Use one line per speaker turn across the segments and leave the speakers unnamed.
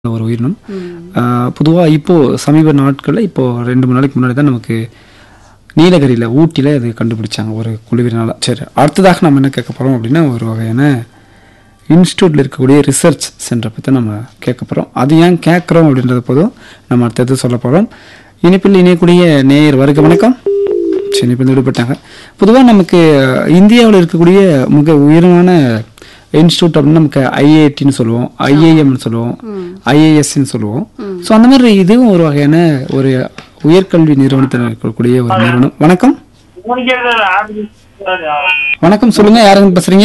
ஒரு உயிரினம் பொதுவாக இப்போ சமீப நாட்களில் இப்போ ரெண்டு மூணு நாளைக்கு முன்னாடி தான் நமக்கு நீலகிரியில் ஊட்டியில் அது கண்டுபிடிச்சாங்க ஒரு குழுவினால சரி அடுத்ததாக நம்ம என்ன கேட்க போகிறோம் அப்படின்னா ஒரு வகையான இன்ஸ்டியூட்டில் இருக்கக்கூடிய ரிசர்ச் சென்டரை பற்றி நம்ம கேட்க போகிறோம் அது ஏன் கேட்குறோம் அப்படின்றது போதும் நம்ம அடுத்தது சொல்ல போகிறோம் இனிப்பில் இணையக்கூடிய நேயர் வருக வணக்கம் சரி இப்போ விடுபட்டாங்க பொதுவாக நமக்கு இந்தியாவில் இருக்கக்கூடிய மிக உயரமான இன்ஸ்டியூட் அப்படின்னு நமக்கு ஐஐடின்னு சொல்லுவோம் ஐஏஎம்னு சொல்லுவோம் ஐஏஎஸ்ன்னு சொல்லுவோம் ஸோ அந்த மாதிரி இதுவும் ஒரு வகையான ஒரு உயர்கல்வி நிறுவனத்தில் இருக்கக்கூடிய ஒரு நிறுவனம் வணக்கம் வணக்கம் சொல்லுங்க யாருங்க பேசுறீங்க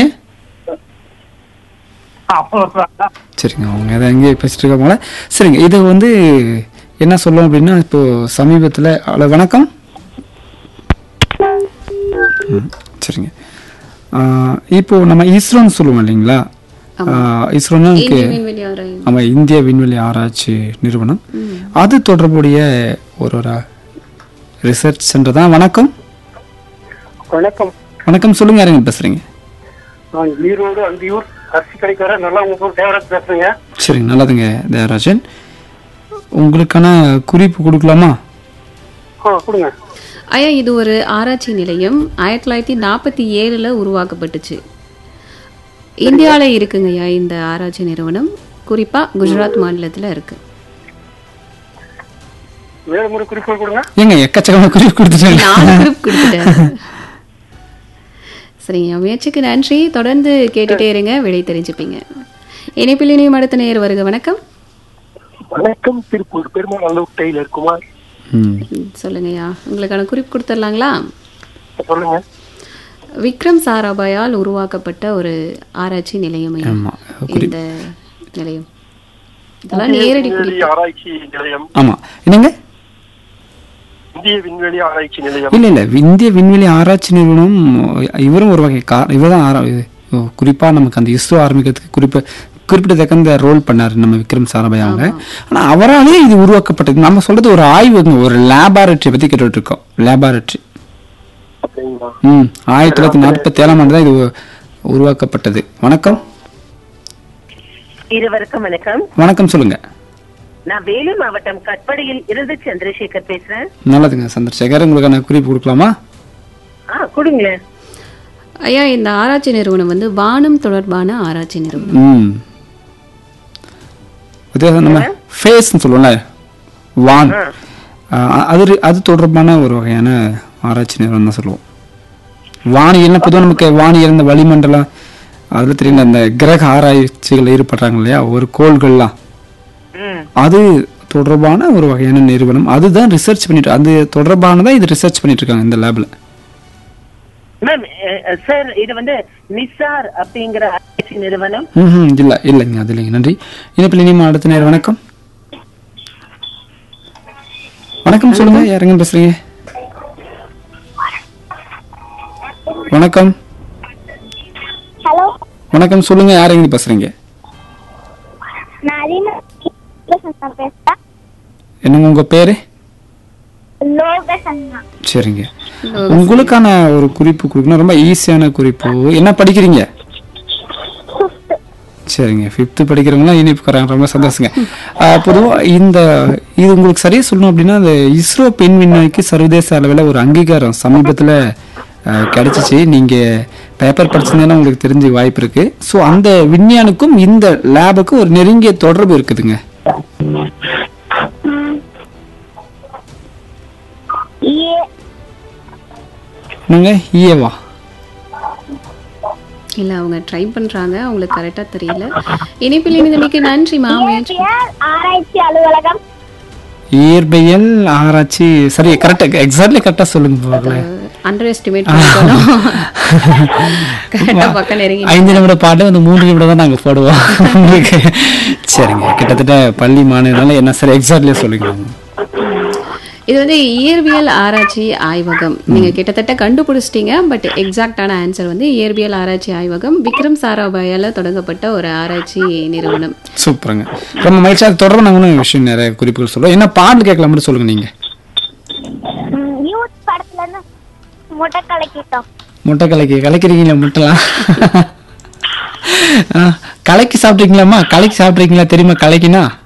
சரிங்க அவங்க அதை எங்கே பேசிட்டு இருக்காங்களா சரிங்க இது வந்து என்ன சொல்லுவோம் அப்படின்னா இப்போ சமீபத்தில் ஹலோ வணக்கம் ம், சரிங்க ஆ, இப்போ நம்ம இஸ்ரோன்னு சொல்லுவோம் இல்லைங்களா இஸ்ரோன்னா
இந்திய விண்வெளி ஆராய்ச்சி
ஆமா இந்திய விண்வெளி ஆராய்ச்சி நிறுவனம் அது தொடர்புடைய ஒரு ஒரு ரிசர்ச் சென்டர் தான் வணக்கம்
வணக்கம்
வணக்கம் சொல்லுங்க யாருங்க பேசுறீங்க
நான் ஈரோடு அந்தியூர் அரிசி கடைக்கார நல்லா உங்களுக்கு தேவராஜ் பேசுறேங்க
சரிங்க நல்லதுங்க தேவராஜன் உங்களுக்கான குறிப்பு கொடுக்கலாமா
ஆ கொடுங்க
ஐயா இது ஒரு ஆராய்ச்சி நிலையம் ஆயிரத்தி தொள்ளாயிரத்தி நாற்பத்தி ஏழுல உருவாக்கப்பட்டுச்சு இந்தியாவில் இருக்குங்க ஐயா இந்த ஆராய்ச்சி நிறுவனம் குறிப்பா குஜராத் மாநிலத்துல இருக்கு
வேறு முறை குறிப்புகள் கொடுங்க
ஏங்க எக்கச்சக்கமான குறிப்பு கொடுத்துட்டாங்க
நாலு குரூப் கொடுத்துட்டேன் சரிங்க முயற்சிக்கு நன்றி தொடர்ந்து கேட்டுட்டே இருங்க விடை தெரிஞ்சுப்பீங்க இணைப்பில் இனியும் அடுத்த நேர் வருக வணக்கம்
வணக்கம் திருப்பூர் பெருமாள் நல்லூர் டெய்லர் குமார்
ம்
ம், சொல்லுங்கய்யா உங்களுக்கான குறிப்பு கொடுத்துடலாங்களா
சொல்லுங்க
விக்ரம் சாராபாயால் உருவாக்கப்பட்ட ஒரு ஆராய்ச்சி நிலையம் ஐயா.
ஆமா குறி
இந்த நிலையம் இதெல்லாம் நேரடி குறிப்பு
விண்வெளி ஆராய்ச்சி நிலையம்
ஆமா என்னங்க
இந்திய விண்வெளி ஆராய்ச்சி நிலையம்
இல்ல இல்ல இந்திய விண்வெளி ஆராய்ச்சி நிறுவனம் இவரும் ஒரு வகை கா இவர்தான் ஆரா இது, ஓ, குறிப்பா நமக்கு அந்த இஸ்ரோ ஆரம்பிக்கிறதுக்கு குறிப்பா குறிப்பிடத்தக்க ரோல் பண்ணாரு நம்ம விக்ரம் சாராபாய் அவங்க ஆனா அவராலே இது உருவாக்கப்பட்டது நம்ம சொல்றது ஒரு ஆய்வுங்க ஒரு லேபார்டரி பத்தி கேட்டுட்டு இருக்கோம் லேபார்டரி
அப்படிங்களா
ம் ஆயிரத்தி தொள்ளாயிரத்தி நாற்பத்தி ஏழாம் ஆண்டு தான் இது உ- உருவாக்கப்பட்டது வணக்கம்
இருவருக்கும் வணக்கம்
வணக்கம் சொல்லுங்க
நான் வேலூர் மாவட்டம் கட்படியில் இருந்து சந்திரசேகர் பேசுறேன்
நல்லதுங்க சந்திரசேகர் உங்களுக்கான குறிப்பு கொடுக்கலாமா
ஆ கொடுங்களேன்
ஐயா இந்த ஆராய்ச்சி நிறுவனம் வந்து வானம் தொடர்பான ஆராய்ச்சி நிறுவனம்
ம் வித்தியாசம் நம்ம ஃபேஸ்ன்னு சொல்லுவோம்ல வான் அஹ் அது ரி- அது தொடர்பான ஒரு வகையான ஆராய்ச்சி நிறுவனம் தான் சொல்லுவோம் வானியல்னா பொதுவாக நமக்கு வானியல் இந்த வளிமண்டலம் அதில் தெரியும் அந்த கிரக ஆராய்ச்சிகள் ஈடுபடுறாங்க இல்லையா ஒரு கோள்கள்லாம்
ம்.
அது தொடர்பான ஒரு வகையான நிறுவனம் அதுதான் ரிசர்ச் பண்ணிட்டு அது தொடர்பானதான் இது ரிசர்ச் பண்ணிட்டு இருக்காங்க இந்த லேப்ல
மேம் அஹ், அஹ், சார் இது வந்து நிசார் அப்படிங்கிற ஆராய்ச்சி நிறுவனம்
ம் இல்ல இல்லைங்க அது இல்லைங்க நன்றி இனிப்பில் இனிமே அடுத்த நேரம் வணக்கம் வணக்கம் சொல்லுங்க யாருங்க பேசுறீங்க வணக்கம்
ஹலோ
வணக்கம் சொல்லுங்க யாருங்க பேசுறீங்க
நான் அலிமா லோகசன்னா பேசுறேன்
என்னங்க உங்க பேரு
லோகசன்னா
சரிங்க உங்களுக்கான ஒரு குறிப்பு கொடுக்கணும் ரொம்ப ஈஸியான குறிப்பு என்ன படிக்கிறீங்க சரிங்க ஃபிஃப்த்து படிக்கிறவங்களாம் இனிப்புக்காரங்க ரொம்ப சந்தோஷங்க பொதுவாக இந்த இது உங்களுக்கு சரியா சொல்லணும் அப்படின்னா இந்த இஸ்ரோ பெண் விண்வெளிக்கு சர்வதேச அளவில் ஒரு அங்கீகாரம் சமீபத்தில் கிடைச்சிச்சு நீங்கள் பேப்பர் படிச்சிருந்தீங்கன்னா உங்களுக்கு தெரிஞ்ச வாய்ப்பு இருக்கு ஸோ அந்த விஞ்ஞானுக்கும் இந்த லேபுக்கும் ஒரு நெருங்கிய தொடர்பு இருக்குதுங்க
ஏ
என்னங்க ஈயவா
இல்ல அவங்க ட்ரை பண்றாங்க அவங்களுக்கு கரெக்டா தெரியல இணைப்பில் இணைந்தமைக்கு நன்றிமா முயற்சி
இயற்பியல் ஆராய்ச்சி அலுவலகம்
இயற்பியல் ஆராய்ச்சி சரி கரெக்டாக எக்ஸாக்ட்லி கரெக்டாக சொல்லுங்க பாக்கலாம்
அண்டர் எஸ்டிமேட் பண்ணிக்கணும் கரெக்டா பக்கம் நெருங்கி
ஐந்து நிமிட பாட்டு வந்து மூன்று நிமிடம் தான் நாங்க போடுவோம் உங்களுக்கு சரிங்க கிட்டத்தட்ட பள்ளி மாநிலம் என்ன சரி எக்ஸாக்ட்லியே சொல்லிக்கலாம்
இது வந்து இயற்பியல் ஆராய்ச்சி ஆய்வகம் நீங்க கிட்டத்தட்ட கண்டுபிடிச்சிட்டீங்க பட் எக்ஸாக்டான ஆன்சர் வந்து இயற்பியல் ஆராய்ச்சி ஆய்வகம் விக்ரம் சாராபாயால தொடங்கப்பட்ட ஒரு ஆராய்ச்சி நிறுவனம்
சூப்பருங்க ரொம்ப மகிழ்ச்சி அது தொடர்பு நாங்கள் இன்னும் விஷயம் நிறைய குறிப்புகள் சொல்லுவோம் என்ன பாடல் கேட்கலாம் மட்டும் சொல்லுங்க நீங்க
யூத் படத்துல இருந்து முட்டை கலக்கிட்டோம்
முட்டை கலக்கி கலக்கிறீங்களா முட்டைலாம் ஆ, கலக்கி சாப்பிட்றீங்களாம்மா கலக்கி சாப்பிட்றீங்களா தெரியுமா கலக்கினா